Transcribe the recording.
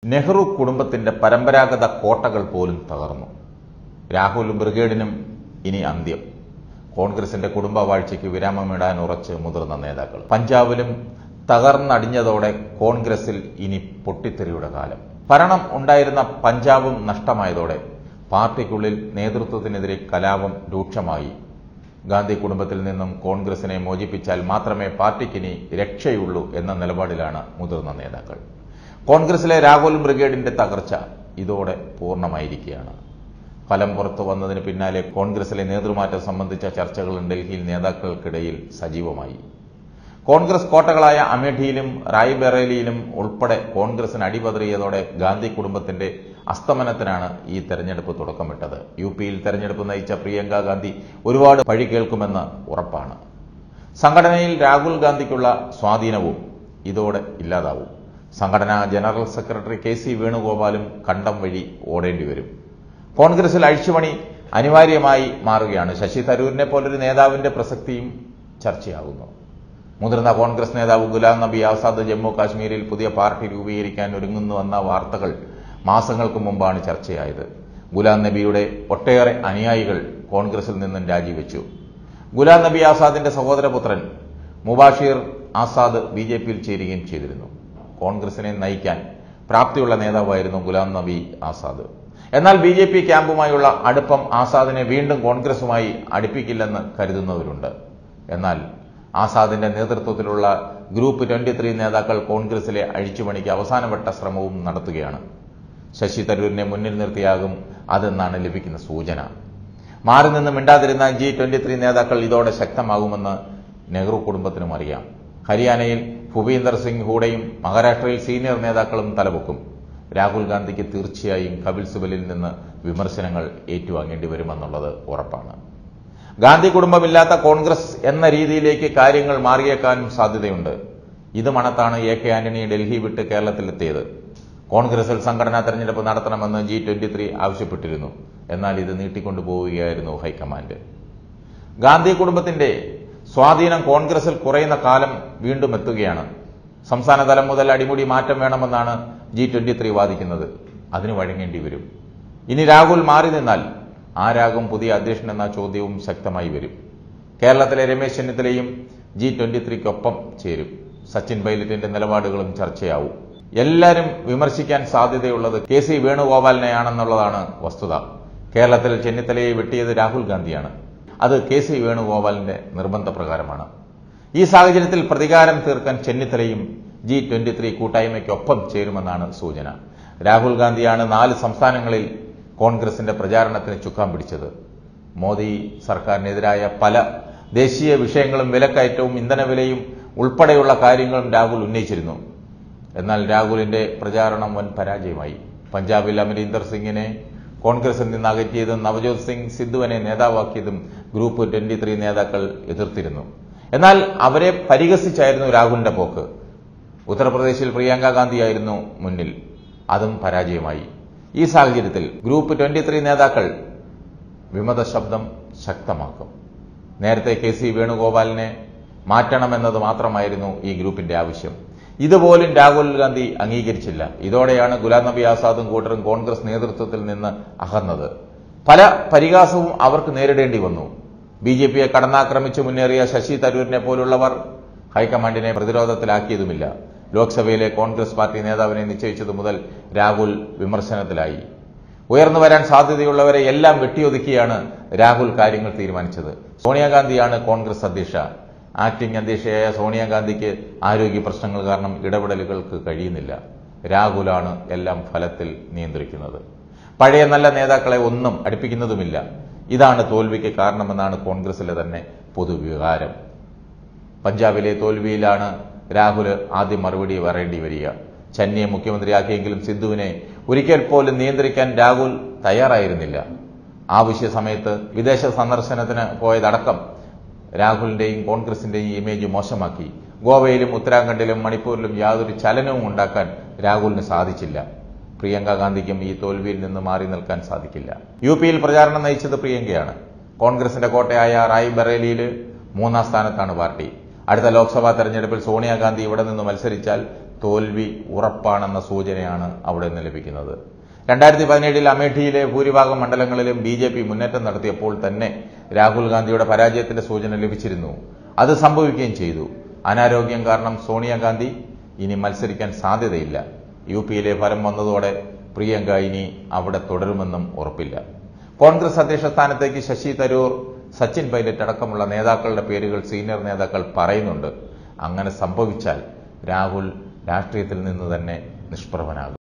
നെഹ്റു കുടുംബത്തിന്റെ പരമ്പരാഗത കോട്ടകൾ പോലും തകർന്നു രാഹുൽ ബ്രിഗേഡിനും ഇനി അന്ത്യം കോൺഗ്രസിന്റെ കുടുംബവാഴ്ചയ്ക്ക് വിരാമമിടാൻ ഉറച്ച് മുതിർന്ന നേതാക്കൾ പഞ്ചാബിലും തകർന്നടിഞ്ഞതോടെ കോൺഗ്രസിൽ ഇനി പൊട്ടിത്തെറിയുടെ കാലം ഭരണം ഉണ്ടായിരുന്ന പഞ്ചാബും നഷ്ടമായതോടെ പാർട്ടിക്കുള്ളിൽ നേതൃത്വത്തിനെതിരെ കലാപം രൂക്ഷമായി ഗാന്ധി കുടുംബത്തിൽ നിന്നും കോൺഗ്രസിനെ മോചിപ്പിച്ചാൽ മാത്രമേ പാർട്ടിക്കിനി രക്ഷയുള്ളൂ എന്ന നിലപാടിലാണ് മുതിർന്ന നേതാക്കൾ കോൺഗ്രസിലെ രാഹുൽ ബ്രിഗേഡിന്റെ തകർച്ച ഇതോടെ പൂർണ്ണമായിരിക്കുകയാണ് ഫലം പുറത്തു വന്നതിന് പിന്നാലെ കോൺഗ്രസിലെ നേതൃമാറ്റം സംബന്ധിച്ച ചർച്ചകളും ഡൽഹിയിൽ നേതാക്കൾക്കിടയിൽ സജീവമായി കോൺഗ്രസ് കോട്ടകളായ അമേഠിയിലും റായ്ബറേലിയിലും ഉൾപ്പെടെ കോൺഗ്രസിന് അടിപതറിയതോടെ ഗാന്ധി കുടുംബത്തിന്റെ അസ്തമനത്തിനാണ് ഈ തെരഞ്ഞെടുപ്പ് തുടക്കമിട്ടത് യു പിയിൽ തെരഞ്ഞെടുപ്പ് നയിച്ച പ്രിയങ്ക ഗാന്ധി ഒരുപാട് പഴി കേൾക്കുമെന്ന് ഉറപ്പാണ് സംഘടനയിൽ രാഹുൽ ഗാന്ധിക്കുള്ള സ്വാധീനവും ഇതോടെ ഇല്ലാതാവും സംഘടനാ ജനറൽ സെക്രട്ടറി കെ സി വേണുഗോപാലും കണ്ടം വഴി ഓടേണ്ടി വരും കോൺഗ്രസിൽ അഴിച്ചുപണി അനിവാര്യമായി മാറുകയാണ് ശശി തരൂരിനെ പോലൊരു നേതാവിന്റെ പ്രസക്തിയും ചർച്ചയാകുന്നു മുതിർന്ന കോൺഗ്രസ് നേതാവ് ഗുലാം നബി ആസാദ് ജമ്മു കാശ്മീരിൽ പുതിയ പാർട്ടി രൂപീകരിക്കാൻ ഒരുങ്ങുന്നുവെന്ന വാർത്തകൾ മാസങ്ങൾക്ക് മുമ്പാണ് ചർച്ചയായത് ഗുലാം നബിയുടെ ഒട്ടേറെ അനുയായികൾ കോൺഗ്രസിൽ നിന്നും രാജിവെച്ചു ഗുലാം നബി ആസാദിന്റെ സഹോദരപുത്രൻ മുബാഷിർ ആസാദ് ബി ജെ പിയിൽ ചേരുകയും ചെയ്തിരുന്നു കോൺഗ്രസിനെ നയിക്കാൻ പ്രാപ്തിയുള്ള നേതാവായിരുന്നു ഗുലാം നബി ആസാദ് എന്നാൽ ബി ജെ പി ക്യാമ്പുമായുള്ള അടുപ്പം ആസാദിനെ വീണ്ടും കോൺഗ്രസുമായി അടുപ്പിക്കില്ലെന്ന് കരുതുന്നവരുണ്ട് എന്നാൽ ആസാദിന്റെ നേതൃത്വത്തിലുള്ള ഗ്രൂപ്പ് ട്വന്റി ത്രീ നേതാക്കൾ കോൺഗ്രസിലെ അഴിച്ചുപണിക്ക് അവസാനവട്ട ശ്രമവും നടത്തുകയാണ് ശശി തരൂരിനെ മുന്നിൽ നിർത്തിയാകും അതെന്നാണ് ലഭിക്കുന്ന സൂചന മാറി നിന്ന് മിണ്ടാതിരുന്ന ജി ട്വന്റി ത്രീ നേതാക്കൾ ഇതോടെ ശക്തമാകുമെന്ന് നെഹ്റു കുടുംബത്തിനും അറിയാം ഹരിയാനയിൽ ഭൂപീന്ദർ സിംഗ് ഹൂഡയും മഹാരാഷ്ട്രയിൽ സീനിയർ നേതാക്കളും തലപൊക്കും രാഹുൽ ഗാന്ധിക്ക് തീർച്ചയായും കപിൽ സിബലിൽ നിന്ന് വിമർശനങ്ങൾ ഏറ്റുവാങ്ങേണ്ടി വരുമെന്നുള്ളത് ഉറപ്പാണ് ഗാന്ധി കുടുംബമില്ലാത്ത കോൺഗ്രസ് എന്ന രീതിയിലേക്ക് കാര്യങ്ങൾ മാറിയേക്കാനും സാധ്യതയുണ്ട് ഇത് മണത്താണ് എ കെ ആന്റണി ഡൽഹി വിട്ട് കേരളത്തിലെത്തിയത് കോൺഗ്രസിൽ സംഘടനാ തെരഞ്ഞെടുപ്പ് നടത്തണമെന്ന് ജി ട്വന്റി ത്രീ ആവശ്യപ്പെട്ടിരുന്നു എന്നാൽ ഇത് നീട്ടിക്കൊണ്ടുപോവുകയായിരുന്നു ഹൈക്കമാൻഡ് ഗാന്ധി കുടുംബത്തിന്റെ സ്വാധീനം കോൺഗ്രസിൽ കുറയുന്ന കാലം വീണ്ടും എത്തുകയാണ് സംസ്ഥാന തലം മുതൽ അടിമുടി മാറ്റം വേണമെന്നാണ് ജി ട്വന്റി ത്രീ വാദിക്കുന്നത് അതിന് വഴങ്ങേണ്ടി വരും ഇനി രാഹുൽ മാറി നിന്നാൽ ആരാകും പുതിയ അധ്യക്ഷൻ എന്ന ചോദ്യവും ശക്തമായി വരും കേരളത്തിലെ രമേശ് ചെന്നിത്തലയും ജി ട്വന്റി ത്രീക്കൊപ്പം ചേരും സച്ചിൻ പൈലറ്റിന്റെ നിലപാടുകളും ചർച്ചയാവും എല്ലാവരും വിമർശിക്കാൻ സാധ്യതയുള്ളത് കെ സി വേണുഗോപാലിനെയാണെന്നുള്ളതാണ് വസ്തുത കേരളത്തിൽ ചെന്നിത്തലയെ വെട്ടിയത് രാഹുൽ ഗാന്ധിയാണ് അത് കെ സി വേണുഗോപാലിന്റെ നിർബന്ധപ്രകാരമാണ് ഈ സാഹചര്യത്തിൽ പ്രതികാരം തീർക്കാൻ ചെന്നിത്തലയും ജി ട്വന്റി ത്രീ കൂട്ടായ്മയ്ക്കൊപ്പം ചേരുമെന്നാണ് സൂചന രാഹുൽ ഗാന്ധിയാണ് നാല് സംസ്ഥാനങ്ങളിൽ കോൺഗ്രസിന്റെ പ്രചാരണത്തിന് ചുക്കാൻ പിടിച്ചത് മോദി സർക്കാരിനെതിരായ പല ദേശീയ വിഷയങ്ങളും വിലക്കയറ്റവും ഇന്ധനവിലയും ഉൾപ്പെടെയുള്ള കാര്യങ്ങളും രാഹുൽ ഉന്നയിച്ചിരുന്നു എന്നാൽ രാഹുലിന്റെ പ്രചാരണം വൻ പരാജയമായി പഞ്ചാബിൽ അമരീന്ദർ സിംഗിനെ കോൺഗ്രസിൽ നിന്ന് അകറ്റിയതും നവജോത് സിംഗ് സിദ്ധുവിനെ നേതാവാക്കിയതും ഗ്രൂപ്പ് ട്വന്റി ത്രീ നേതാക്കൾ എതിർത്തിരുന്നു എന്നാൽ അവരെ പരിഹസിച്ചായിരുന്നു രാഹുലിന്റെ പോക്ക് ഉത്തർപ്രദേശിൽ പ്രിയങ്ക ഗാന്ധിയായിരുന്നു മുന്നിൽ അതും പരാജയമായി ഈ സാഹചര്യത്തിൽ ഗ്രൂപ്പ് ട്വന്റി ത്രീ നേതാക്കൾ വിമത ശബ്ദം ശക്തമാക്കും നേരത്തെ കെ സി വേണുഗോപാലിനെ മാറ്റണമെന്നത് മാത്രമായിരുന്നു ഈ ഗ്രൂപ്പിന്റെ ആവശ്യം ഇതുപോലും രാഹുൽ ഗാന്ധി അംഗീകരിച്ചില്ല ഇതോടെയാണ് ഗുലാം നബി ആസാദും കൂട്ടരും കോൺഗ്രസ് നേതൃത്വത്തിൽ നിന്ന് അകന്നത് പല പരിഹാസവും അവർക്ക് നേരിടേണ്ടി വന്നു ബി ജെ പിയെ കടന്നാക്രമിച്ചു മുന്നേറിയ ശശി തരൂരിനെ പോലുള്ളവർ ഹൈക്കമാൻഡിനെ പ്രതിരോധത്തിലാക്കിയതുമില്ല ലോക്സഭയിലെ കോൺഗ്രസ് പാർട്ടി നേതാവിനെ നിശ്ചയിച്ചതു മുതൽ രാഹുൽ വിമർശനത്തിലായി ഉയർന്നു വരാൻ സാധ്യതയുള്ളവരെ എല്ലാം വെട്ടിയൊതുക്കിയാണ് രാഹുൽ കാര്യങ്ങൾ തീരുമാനിച്ചത് സോണിയാഗാന്ധിയാണ് കോൺഗ്രസ് അധ്യക്ഷ ആക്ടിംഗ് അധ്യക്ഷയായ സോണിയാഗാന്ധിക്ക് ആരോഗ്യ പ്രശ്നങ്ങൾ കാരണം ഇടപെടലുകൾക്ക് കഴിയുന്നില്ല രാഹുലാണ് എല്ലാം ഫലത്തിൽ നിയന്ത്രിക്കുന്നത് പഴയ നല്ല നേതാക്കളെ ഒന്നും അടുപ്പിക്കുന്നതുമില്ല ഇതാണ് തോൽവിക്ക് കാരണമെന്നാണ് കോൺഗ്രസിലെ തന്നെ പൊതുവികാരം പഞ്ചാബിലെ തോൽവിയിലാണ് രാഹുൽ ആദ്യം മറുപടി പറയേണ്ടി വരിക ചന്നിയെ മുഖ്യമന്ത്രിയാക്കിയെങ്കിലും സിദ്ധുവിനെ ഒരിക്കൽ പോലും നിയന്ത്രിക്കാൻ രാഹുൽ തയ്യാറായിരുന്നില്ല ആവശ്യ സമയത്ത് വിദേശ സന്ദർശനത്തിന് പോയതടക്കം രാഹുലിന്റെയും കോൺഗ്രസിന്റെയും ഇമേജ് മോശമാക്കി ഗോവയിലും ഉത്തരാഖണ്ഡിലും മണിപ്പൂരിലും യാതൊരു ചലനവും ഉണ്ടാക്കാൻ രാഹുലിന് സാധിച്ചില്ല പ്രിയങ്ക ഗാന്ധിക്കും ഈ തോൽവിയിൽ നിന്ന് മാറി നിൽക്കാൻ സാധിക്കില്ല യു പിയിൽ പ്രചാരണം നയിച്ചത് പ്രിയങ്കയാണ് കോൺഗ്രസിന്റെ കോട്ടയായ റായ്ബറേലിയിൽ മൂന്നാം സ്ഥാനത്താണ് പാർട്ടി അടുത്ത ലോക്സഭാ തെരഞ്ഞെടുപ്പിൽ സോണിയാഗാന്ധി ഇവിടെ നിന്ന് മത്സരിച്ചാൽ തോൽവി ഉറപ്പാണെന്ന സൂചനയാണ് അവിടെ നിന്ന് ലഭിക്കുന്നത് രണ്ടായിരത്തി പതിനേഴിൽ അമേഠിയിലെ ഭൂരിഭാഗം മണ്ഡലങ്ങളിലും ബി ജെ പി മുന്നേറ്റം നടത്തിയപ്പോൾ തന്നെ രാഹുൽ ഗാന്ധിയുടെ പരാജയത്തിന്റെ സൂചന ലഭിച്ചിരുന്നു അത് സംഭവിക്കുകയും ചെയ്തു അനാരോഗ്യം കാരണം സോണിയാഗാന്ധി ഇനി മത്സരിക്കാൻ സാധ്യതയില്ല യു പിയിലെ ഫലം വന്നതോടെ പ്രിയങ്ക ഇനി അവിടെ തുടരുമെന്നും ഉറപ്പില്ല കോൺഗ്രസ് അധ്യക്ഷ സ്ഥാനത്തേക്ക് ശശി തരൂർ സച്ചിൻ പൈലറ്റ് അടക്കമുള്ള നേതാക്കളുടെ പേരുകൾ സീനിയർ നേതാക്കൾ പറയുന്നുണ്ട് അങ്ങനെ സംഭവിച്ചാൽ രാഹുൽ രാഷ്ട്രീയത്തിൽ നിന്ന് തന്നെ നിഷ്പ്രഭനാകും